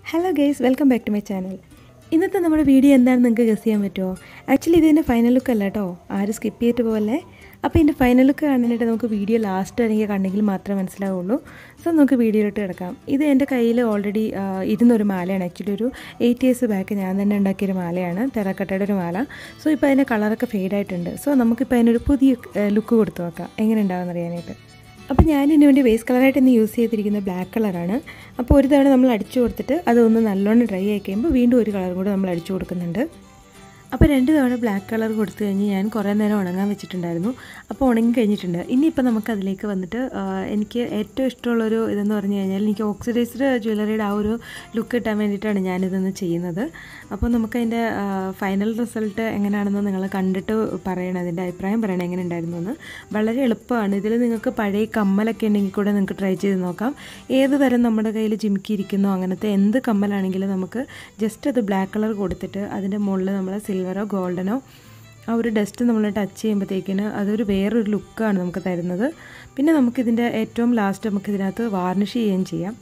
hello guys welcome back to my channel ഇന്നത്തെ നമ്മുടെ video എന്താണെന്ന് നിങ്ങൾക്ക് ഗസ് ചെയ്യാൻ പറ്റുമോ ആക്ച്വലി ഇതിൻ്റെ ഫൈനൽ ലുക്ക് അല്ല കേട്ടോ ആരും സ്കിപ്പ് ചെയ്തിട്ട് പോലെ അപ്പോൾ ഇതിൻ്റെ ഫൈനൽ ലുക്ക് കാണാനായിട്ട് നമുക്ക് വീഡിയോ ലാസ്റ്റ് വരെങ്കിൽ കണ്ടെങ്കിൽ മാത്രമേ മനസ്സിലാവുള്ളൂ സോ നമുക്ക് വീഡിയോയിലോട്ട് കിടക്കാം ഇത് എൻ്റെ കയ്യിൽ ഓൾറെഡി ഇരുന്നൊരു മാലയാണ് ആക്ച്വലി ഒരു എയ്റ്റ് ഇയേഴ്സ് ബാക്ക് ഞാൻ തന്നെ ഉണ്ടാക്കിയൊരു മാലയാണ് ടെറക്കട്ടയുടെ ഒരു മാല സോ ഇപ്പോൾ അതിൻ്റെ കളറൊക്കെ ഫെയ്ഡായിട്ടുണ്ട് സോ നമുക്കിപ്പോൾ അതിനൊരു പുതിയ ലുക്ക് കൊടുത്തു നോക്കാം എങ്ങനെ ഉണ്ടാവുമെന്ന് അറിയാനായിട്ട് അപ്പോൾ ഞാൻ ഇതിന് വേണ്ടി ബേസ് കളറായിട്ട് ഇന്ന് യൂസ് ചെയ്തിരിക്കുന്നത് ബ്ലാക്ക് കളറാണ് അപ്പോൾ ഒരു തവണ നമ്മൾ അടിച്ചു കൊടുത്തിട്ട് അതൊന്ന് നല്ലോണം ഡ്രൈ ആയി കഴിയുമ്പോൾ വീണ്ടും ഒരു കളർ കൂടെ നമ്മൾ അടിച്ചു കൊടുക്കുന്നുണ്ട് അപ്പോൾ രണ്ട് തവണ ബ്ലാക്ക് കളർ കൊടുത്തു കഴിഞ്ഞ് ഞാൻ കുറേ നേരം ഉണങ്ങാൻ വെച്ചിട്ടുണ്ടായിരുന്നു അപ്പോൾ ഉണങ്ങി കഴിഞ്ഞിട്ടുണ്ട് ഇനിയിപ്പോൾ നമുക്ക് അതിലേക്ക് വന്നിട്ട് എനിക്ക് ഏറ്റവും ഇഷ്ടമുള്ളൊരു ഇതെന്ന് പറഞ്ഞു കഴിഞ്ഞാൽ എനിക്ക് ഓക്സിഡൈസ്ഡ് ജ്വല്ലറിയുടെ ആ ഒരു ലുക്ക് കിട്ടാൻ വേണ്ടിയിട്ടാണ് ഞാനിതൊന്ന് ചെയ്യുന്നത് അപ്പോൾ നമുക്കതിൻ്റെ ഫൈനൽ റിസൾട്ട് എങ്ങനെയാണെന്ന് നിങ്ങൾ കണ്ടിട്ട് പറയണം അതിൻ്റെ അഭിപ്രായം പറയണം എങ്ങനെ ഉണ്ടായിരുന്നു എന്ന് വളരെ എളുപ്പമാണ് ഇതിൽ നിങ്ങൾക്ക് പഴയ കമ്മലൊക്കെ ഉണ്ടെങ്കിൽ കൂടെ നിങ്ങൾക്ക് ട്രൈ ചെയ്ത് നോക്കാം ഏത് തരം നമ്മുടെ കയ്യിൽ ജിമിക്കിയിരിക്കുന്നോ അങ്ങനത്തെ എന്ത് കമ്മലാണെങ്കിലും നമുക്ക് ജസ്റ്റ് അത് ബ്ലാക്ക് കളർ കൊടുത്തിട്ട് അതിൻ്റെ മുകളിൽ നമ്മൾ സിൽവറോ ഗോൾഡനോ ആ ഒരു ഡസ്റ്റ് നമ്മൾ ടച്ച് ചെയ്യുമ്പോഴത്തേക്കിന് അതൊരു വേറൊരു ലുക്കാണ് നമുക്ക് തരുന്നത് പിന്നെ നമുക്കിതിൻ്റെ ഏറ്റവും ലാസ്റ്റ് നമുക്കിതിനകത്ത് വാർണിഷ് ചെയ്യുകയും ചെയ്യാം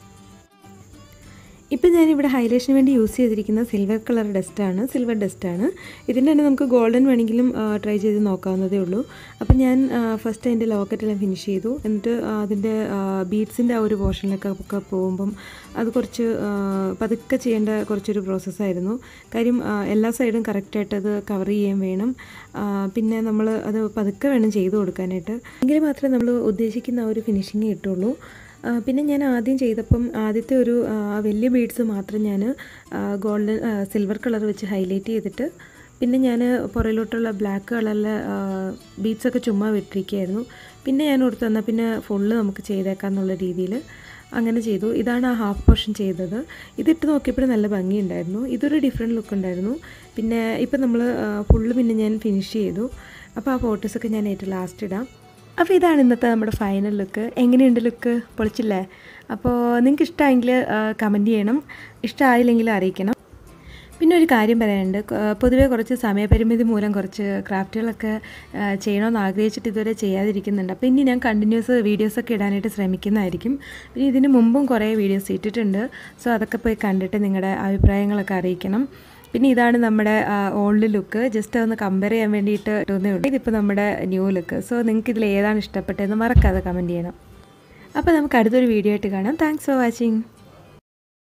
ഇപ്പം ഞാനിവിടെ ഹൈലൈഷന് വേണ്ടി യൂസ് ചെയ്തിരിക്കുന്ന സിൽവർ കളർ ഡസ്റ്റാണ് സിൽവർ ഡസ്റ്റാണ് ഇതിൻ്റെ തന്നെ നമുക്ക് ഗോൾഡൻ വേണമെങ്കിലും ട്രൈ ചെയ്ത് നോക്കാവുന്നതേ ഉള്ളൂ അപ്പം ഞാൻ ഫസ്റ്റ് അതിൻ്റെ ലോക്കറ്റെല്ലാം ഫിനിഷ് ചെയ്തു എന്നിട്ട് അതിൻ്റെ ബീഡ്സിൻ്റെ ആ ഒരു പോർഷനിലൊക്കെ ഒക്കെ പോകുമ്പം അത് കുറച്ച് പതുക്കെ ചെയ്യേണ്ട കുറച്ചൊരു പ്രോസസ്സായിരുന്നു കാര്യം എല്ലാ സൈഡും കറക്റ്റായിട്ട് അത് കവർ ചെയ്യാൻ വേണം പിന്നെ നമ്മൾ അത് പതുക്കെ വേണം ചെയ്തു കൊടുക്കാനായിട്ട് എങ്കിൽ മാത്രമേ നമ്മൾ ഉദ്ദേശിക്കുന്ന ആ ഒരു ഫിനിഷിങ് കിട്ടുള്ളൂ പിന്നെ ഞാൻ ആദ്യം ചെയ്തപ്പം ആദ്യത്തെ ഒരു വലിയ ബീഡ്സ് മാത്രം ഞാൻ ഗോൾഡൻ സിൽവർ കളർ വെച്ച് ഹൈലൈറ്റ് ചെയ്തിട്ട് പിന്നെ ഞാൻ പുറയിലോട്ടുള്ള ബ്ലാക്ക് കളറിലെ ബീഡ്സൊക്കെ ചുമ്മാ വിട്ടിരിക്കുകയായിരുന്നു പിന്നെ ഞാൻ ഓർത്ത് തന്നാൽ പിന്നെ ഫുള്ള് നമുക്ക് ചെയ്തേക്കാം എന്നുള്ള രീതിയിൽ അങ്ങനെ ചെയ്തു ഇതാണ് ആ ഹാഫ് പോർഷൻ ചെയ്തത് ഇതിട്ട് നോക്കിയപ്പോഴും നല്ല ഭംഗിയുണ്ടായിരുന്നു ഇതൊരു ഡിഫറെൻറ്റ് ലുക്ക് ഉണ്ടായിരുന്നു പിന്നെ ഇപ്പം നമ്മൾ ഫുള്ള് പിന്നെ ഞാൻ ഫിനിഷ് ചെയ്തു അപ്പോൾ ആ ഫോട്ടോസൊക്കെ ഞാൻ ഏറ്റവും ലാസ്റ്റ് ഇടാം അപ്പോൾ ഇതാണ് ഇന്നത്തെ നമ്മുടെ ഫൈനൽ ലുക്ക് എങ്ങനെയുണ്ട് ലുക്ക് പൊളിച്ചില്ലേ അപ്പോൾ നിങ്ങൾക്ക് ഇഷ്ടമായെങ്കിൽ കമൻറ്റ് ചെയ്യണം ഇഷ്ടമായില്ലെങ്കിൽ അറിയിക്കണം പിന്നെ ഒരു കാര്യം പറയാനുണ്ട് പൊതുവേ കുറച്ച് സമയപരിമിതി മൂലം കുറച്ച് ക്രാഫ്റ്റുകളൊക്കെ ചെയ്യണമെന്ന് ആഗ്രഹിച്ചിട്ട് ഇതുവരെ ചെയ്യാതിരിക്കുന്നുണ്ട് അപ്പോൾ ഇനി ഞാൻ കണ്ടിന്യൂസ് വീഡിയോസൊക്കെ ഇടാനായിട്ട് ശ്രമിക്കുന്നതായിരിക്കും പിന്നെ ഇതിന് മുമ്പും കുറേ വീഡിയോസ് ഇട്ടിട്ടുണ്ട് സോ അതൊക്കെ പോയി കണ്ടിട്ട് നിങ്ങളുടെ അഭിപ്രായങ്ങളൊക്കെ അറിയിക്കണം പിന്നെ ഇതാണ് നമ്മുടെ ഓൾഡ് ലുക്ക് ജസ്റ്റ് അതൊന്ന് കമ്പയർ ചെയ്യാൻ വേണ്ടിയിട്ട് ഇട്ടുന്നേ ഉള്ളൂ ഇതിപ്പോൾ നമ്മുടെ ന്യൂ ലുക്ക് സോ നിങ്ങൾക്ക് ഇതിൽ ഏതാണ് ഇഷ്ടപ്പെട്ടതെന്ന് മറക്കാതെ കമൻറ്റ് ചെയ്യണം അപ്പോൾ നമുക്ക് അടുത്തൊരു വീഡിയോ ആയിട്ട് കാണാം താങ്ക്സ് ഫോർ വാച്ചിങ്